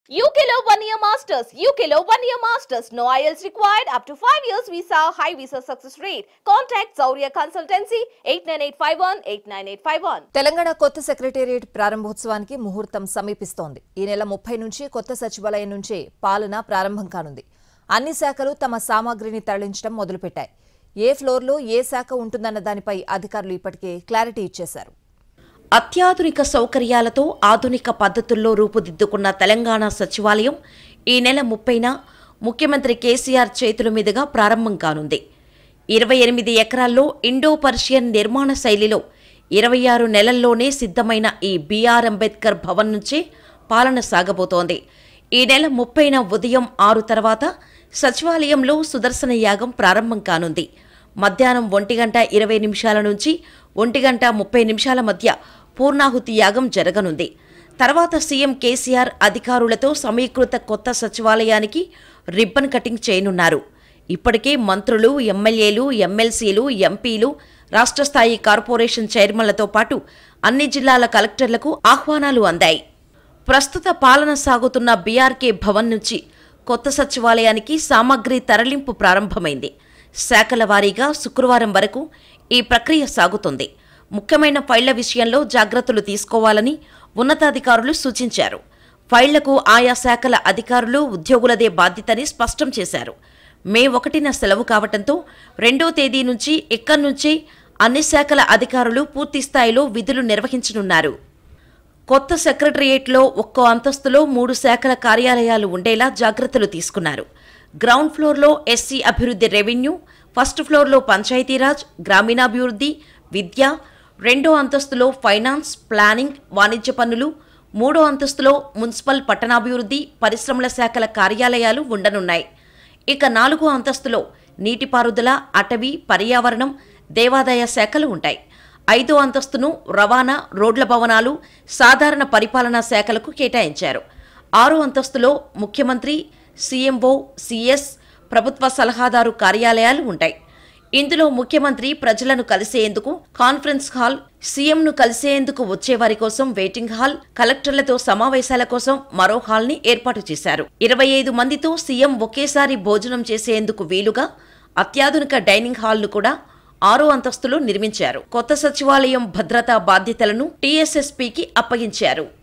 UKLO one year masters. UKLO one year masters. No IELTS required. Up to five years visa. High visa success rate. Contact Zauriya Consultancy 89851 89851. Telangana కొత్త secretariat ప్రారంభోత్సవానికి ముహూర్తం సమీపిస్తోంది ఈ నెల ముప్పై నుంచి కొత్త సచివాలయం నుంచే పాలన ప్రారంభం కానుంది అన్ని శాఖలు తమ సామాగ్రిని తరలించడం మొదలుపెట్టాయి ఏ ఫ్లోర్లో ఏ శాఖ ఉంటుందన్న దానిపై అధికారులు ఇప్పటికే క్లారిటీ ఇచ్చేశారు అత్యాధునిక సౌకర్యాలతో ఆధునిక పద్ధతుల్లో రూపుదిద్దుకున్న తెలంగాణ సచివాలయం ఈ నెల ముప్పైన ముఖ్యమంత్రి కేసీఆర్ చేతుల మీదుగా ప్రారంభం కానుంది ఇరవై ఎనిమిది ఎకరాల్లో ఇండో పర్షియన్ నిర్మాణ శైలిలో ఇరవై ఆరు నెలల్లోనే సిద్ధమైన ఈ బీఆర్ అంబేద్కర్ భవన్ నుంచే పాలన సాగబోతోంది ఈ నెల ముప్పైన ఉదయం ఆరు తర్వాత సచివాలయంలో సుదర్శన యాగం ప్రారంభం కానుంది మధ్యాహ్నం ఒంటి గంట ఇరవై నిమిషాల నుంచి ఒంటి గంట ముప్పై నిమిషాల మధ్య పూర్ణాహుతి యాగం జరగనుంది తర్వాత సీఎం కేసీఆర్ అధికారులతో సమీకృత కొత్త సచివాలయానికి రిబ్బన్ కటింగ్ చేయనున్నారు ఇప్పటికే మంత్రులు ఎమ్మెల్యేలు ఎమ్మెల్సీలు ఎంపీలు రాష్ట్ర స్థాయి కార్పొరేషన్ చైర్మన్లతో పాటు అన్ని జిల్లాల కలెక్టర్లకు ఆహ్వానాలు అందాయి ప్రస్తుత పాలన సాగుతున్న బీఆర్కే భవన్ నుంచి కొత్త సచివాలయానికి సామగ్రి తరలింపు ప్రారంభమైంది శాఖల వారీగా శుక్రవారం వరకు ఈ ప్రక్రియ సాగుతుంది ముఖ్యమైన ఫైళ్ల విషయంలో జాగ్రత్తలు తీసుకోవాలని ఉన్నతాధికారులు సూచించారు ఫైళ్లకు ఆయా శాఖల అధికారులు ఉద్యోగులదే బాధ్యతని స్పష్టం చేశారు మే ఒకటిన సెలవు కావటంతో రెండో తేదీ నుంచి ఇక్కడి నుంచే అన్ని శాఖల అధికారులు పూర్తి స్థాయిలో విధులు నిర్వహించనున్నారు కొత్త సెక్రటరియేట్లో ఒక్కో అంతస్తులో మూడు శాఖల కార్యాలయాలు ఉండేలా జాగ్రత్తలు తీసుకున్నారు గ్రౌండ్ ఫ్లోర్లో ఎస్సీ అభివృద్ధి రెవెన్యూ ఫస్ట్ ఫ్లోర్లో పంచాయతీరాజ్ గ్రామీణాభివృద్ధి విద్య రెండో అంతస్తులో ఫైనాన్స్ ప్లానింగ్ వాణిజ్య పన్నులు మూడో అంతస్తులో మున్సిపల్ పట్టణాభివృద్ధి పరిశ్రమల శాఖల కార్యాలయాలు ఉండనున్నాయి ఇక నాలుగో అంతస్తులో నీటిపారుదల అటవీ పర్యావరణం దేవాదాయ శాఖలు ఉంటాయి ఐదో అంతస్తును రవాణా రోడ్ల భవనాలు సాధారణ పరిపాలనా శాఖలకు కేటాయించారు ఆరో అంతస్తులో ముఖ్యమంత్రి సీఎంఓ సీఎస్ ప్రభుత్వ సలహాదారు కార్యాలయాలు ఉంటాయి ఇందులో ముఖ్యమంత్రి ప్రజలను కలిసేందుకు కాన్ఫరెన్స్ హాల్ సీఎంను కలిసేందుకు వచ్చేవారి కోసం వెయిటింగ్ హాల్ కలెక్టర్లతో సమావేశాల కోసం మరో హాల్ ని ఏర్పాటు చేశారు ఇరవై ఐదు మందితో సీఎం ఒకేసారి భోజనం చేసేందుకు వీలుగా అత్యాధునిక డైనింగ్ హాల్ను కూడా ఆరో అంతస్తులో నిర్మించారు కొత్త సచివాలయం భద్రతా బాధ్యతలను టీఎస్ఎస్పీకి అప్పగించారు